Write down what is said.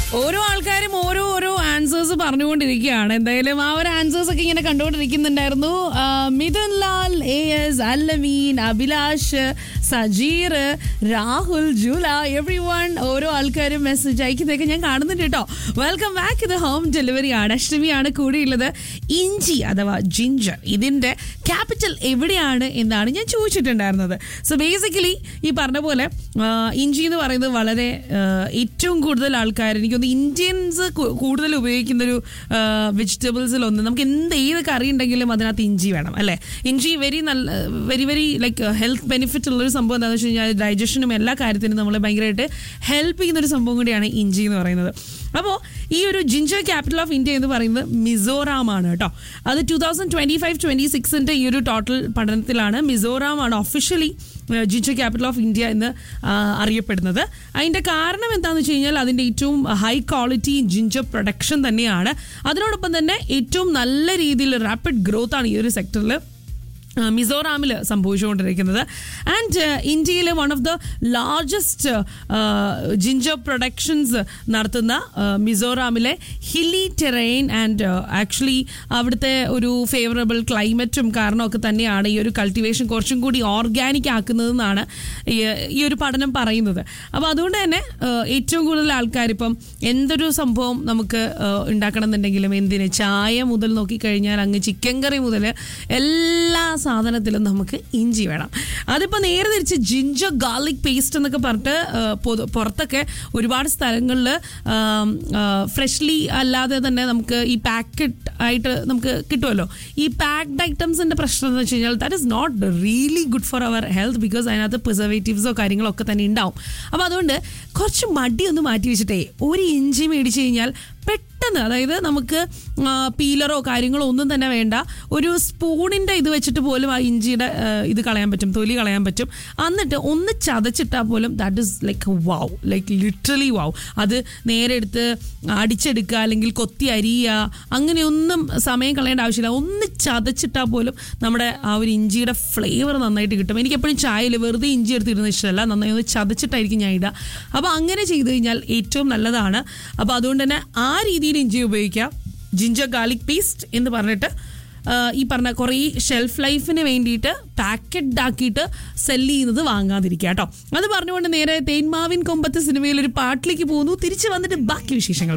ഓരോ ആൾക്കാരും ഓരോ ഓരോ ആൻസേഴ്സ് പറഞ്ഞുകൊണ്ടിരിക്കുകയാണ് എന്തായാലും ആ ഒരു ആൻസേഴ്സ് ഒക്കെ ഇങ്ങനെ കണ്ടുകൊണ്ടിരിക്കുന്നുണ്ടായിരുന്നു ആ, Mithun Lal A S Alameen Abhilash Sajeer Rahul Jula everyone ഓരോ ആൾക്കാരും മെസ്സേജ് അയക്കുന്നതൊക്കെ ഞാൻ കാണുന്നുണ്ട് കേട്ടോ വെൽക്കം ബാക്ക് ഇത് ഹോം ഡെലിവറി ആണ് അഷ്ടമിയാണ് കൂടിയുള്ളത് ഇഞ്ചി അഥവാ ജിഞ്ചർ ഇതിന്റെ ക്യാപിറ്റൽ എവിടെയാണ് എന്നാണ് ഞാൻ ചോദിച്ചിട്ടുണ്ടായിരുന്നത് സോ ബേസിക്കലി ഈ പറഞ്ഞ പോലെ ആ, ഇഞ്ചി എന്ന് പറയുന്നത് വളരെ ആ, ഏറ്റവും കൂടുതൽ ആൾക്കാർ എനിക്കൊന്ന് ഇന്ത്യൻസ് കു- കൂടുതൽ ഉപയോഗിക്കുന്ന ഒരു വെജിറ്റബിൾസിൽ ഒന്ന് നമുക്ക് എന്ത് ഏത് കറി ഉണ്ടെങ്കിലും അതിനകത്ത് ഇഞ്ചി വേണം അല്ലേ ഇഞ്ചി വെരി നല്ല very very like health benefit ഉള്ളൊരു സംഭവം എന്താണെന്ന് വെച്ച് കഴിഞ്ഞാൽ ഡൈജഷനും എല്ലാ കാര്യത്തിനും നമ്മളെ ഭയങ്കരമായിട്ട് ഹെൽപ്പ് ചെയ്യുന്ന ഒരു സംഭവം കൂടിയാണ് ഇഞ്ചി എന്ന് പറയുന്നത് അപ്പോൾ ഈ ഒരു ജിഞ്ചർ ക്യാപിറ്റൽ ഓഫ് ഇന്ത്യ എന്ന് പറയുന്നത് മിസോറാം ആണ് കേട്ടോ അത് two thousand twenty five twenty സിക്സിന്റെ ഈ ഒരു ടോട്ടൽ പഠനത്തിലാണ് മിസോറാം ആണ് officially ginger capital of India എന്ന് ആ, അറിയപ്പെടുന്നത് അതിന്റെ കാരണം എന്താണെന്ന് വെച്ച് കഴിഞ്ഞാൽ അതിന്റെ ഏറ്റവും ഹൈ ക്വാളിറ്റി ജിഞ്ചർ പ്രൊഡക്ഷൻ തന്നെയാണ് അതിനോടൊപ്പം തന്നെ ഏറ്റവും നല്ല രീതിയിൽ റാപ്പിഡ് ഗ്രോത്ത് ആണ് ഈ ഒരു സെക്ടറിൽ മിസോറാമിൽ സംഭവിച്ചുകൊണ്ടിരിക്കുന്നത് ആൻഡ് ഇന്ത്യയിൽ one of the largest ginger productions നടത്തുന്ന ആ, മിസോറാമിലെ ഹില്ലി ടെറൈൻ ആൻഡ് ആക്ച്വലി അവിടുത്തെ ഒരു ഫേവറബിൾ ക്ലൈമറ്റും കാരണമൊക്കെ തന്നെയാണ് ഈ ഒരു കൾട്ടിവേഷൻ കുറച്ചും കൂടി ഓർഗാനിക് ആക്കുന്നതെന്നാണ് ഈ ഈ ഒരു പഠനം പറയുന്നത് അപ്പോൾ അതുകൊണ്ട് തന്നെ ആ, ഏറ്റവും കൂടുതൽ ആൾക്കാർ ഇപ്പം എന്തൊരു സംഭവം നമുക്ക് ആ, ഉണ്ടാക്കണം എന്നുണ്ടെങ്കിലും എന്തിന് ചായ മുതൽ നോക്കിക്കഴിഞ്ഞാൽ അങ്ങ് ചിക്കൻ കറി മുതൽ എല്ലാ സാധനത്തിലും നമുക്ക് ഇഞ്ചി വേണം അതിപ്പോൾ നേരെ തിരിച്ച് ജിഞ്ചർ ഗാർലിക് പേസ്റ്റ് എന്നൊക്കെ പറഞ്ഞിട്ട് ആ, പൊതു- പുറത്തൊക്കെ ഒരുപാട് സ്ഥലങ്ങളിൽ ഫ്രഷ്ലി അല്ലാതെ തന്നെ നമുക്ക് ഈ പാക്കറ്റ് ആയിട്ട് നമുക്ക് കിട്ടുമല്ലോ ഈ പാക്ഡ് ഐറ്റംസിന്റെ പ്രശ്നം എന്ന് വെച്ച് കഴിഞ്ഞാൽ that is not really good for our health because അതിനകത്ത് പ്രിസർവേറ്റീവ്സോ കാര്യങ്ങളോ ഒക്കെ തന്നെ ഉണ്ടാവും അപ്പോൾ അതുകൊണ്ട് കുറച്ച് മടി ഒന്ന് മാറ്റി വെച്ചിട്ടേ ഒരു ഇഞ്ചി മേടിച്ച് കഴിഞ്ഞാൽ പെട്ടെന്ന് അതായത് നമുക്ക് ആ, പീലറോ കാര്യങ്ങളോ ഒന്നും തന്നെ വേണ്ട ഒരു സ്പൂണിന്റെ ഇത് വെച്ചിട്ട് പോലും ആ ഇഞ്ചിയുടെ ആ, ഇത് കളയാൻ പറ്റും തൊലി കളയാൻ പറ്റും എന്നിട്ട് ഒന്ന് ചതച്ചിട്ടാൽ പോലും that is like wow like literally wow അത് നേരെ എടുത്ത് അടിച്ചെടുക്കുക അല്ലെങ്കിൽ കൊത്തി അരിയുക അങ്ങനെയൊന്നും സമയം കളയേണ്ട ആവശ്യമില്ല ഒന്ന് ചതച്ചിട്ടാൽ പോലും നമ്മുടെ ആ ഒരു ഇഞ്ചിയുടെ ഫ്ലേവർ നന്നായിട്ട് കിട്ടും എനിക്ക് എപ്പോഴും ചായയിൽ വെറുതെ ഇഞ്ചി എടുത്തിരുന്ന ഇഷ്ടമല്ല നന്നായി ഒന്ന് ചതച്ചിട്ടായിരിക്കും ഞാൻ ഇടുക അപ്പോൾ അങ്ങനെ ചെയ്ത് കഴിഞ്ഞാൽ ഏറ്റവും നല്ലതാണ് അപ്പോൾ അതുകൊണ്ട് തന്നെ ആ രീതിയിൽ ഇഞ്ചി ഉപയോഗിക്കാം ജിഞ്ചർ ഗാർലിക് പേസ്റ്റ് എന്ന് പറഞ്ഞിട്ട് ആ, ഈ പറഞ്ഞ കുറേ ഷെൽഫ് ലൈഫിന് വേണ്ടിയിട്ട് പാക്കറ്റ് ആക്കിയിട്ട് സെല്ല് ചെയ്യുന്നത് വാങ്ങാതിരിക്കുക കേട്ടോ അത് പറഞ്ഞുകൊണ്ട് നേരെ തേന്മാവിൻ കൊമ്പത്ത് സിനിമയിൽ ഒരു പാട്ടിലേക്ക് പോകുന്നു തിരിച്ചു വന്നിട്ട് ബാക്കി വിശേഷങ്ങൾ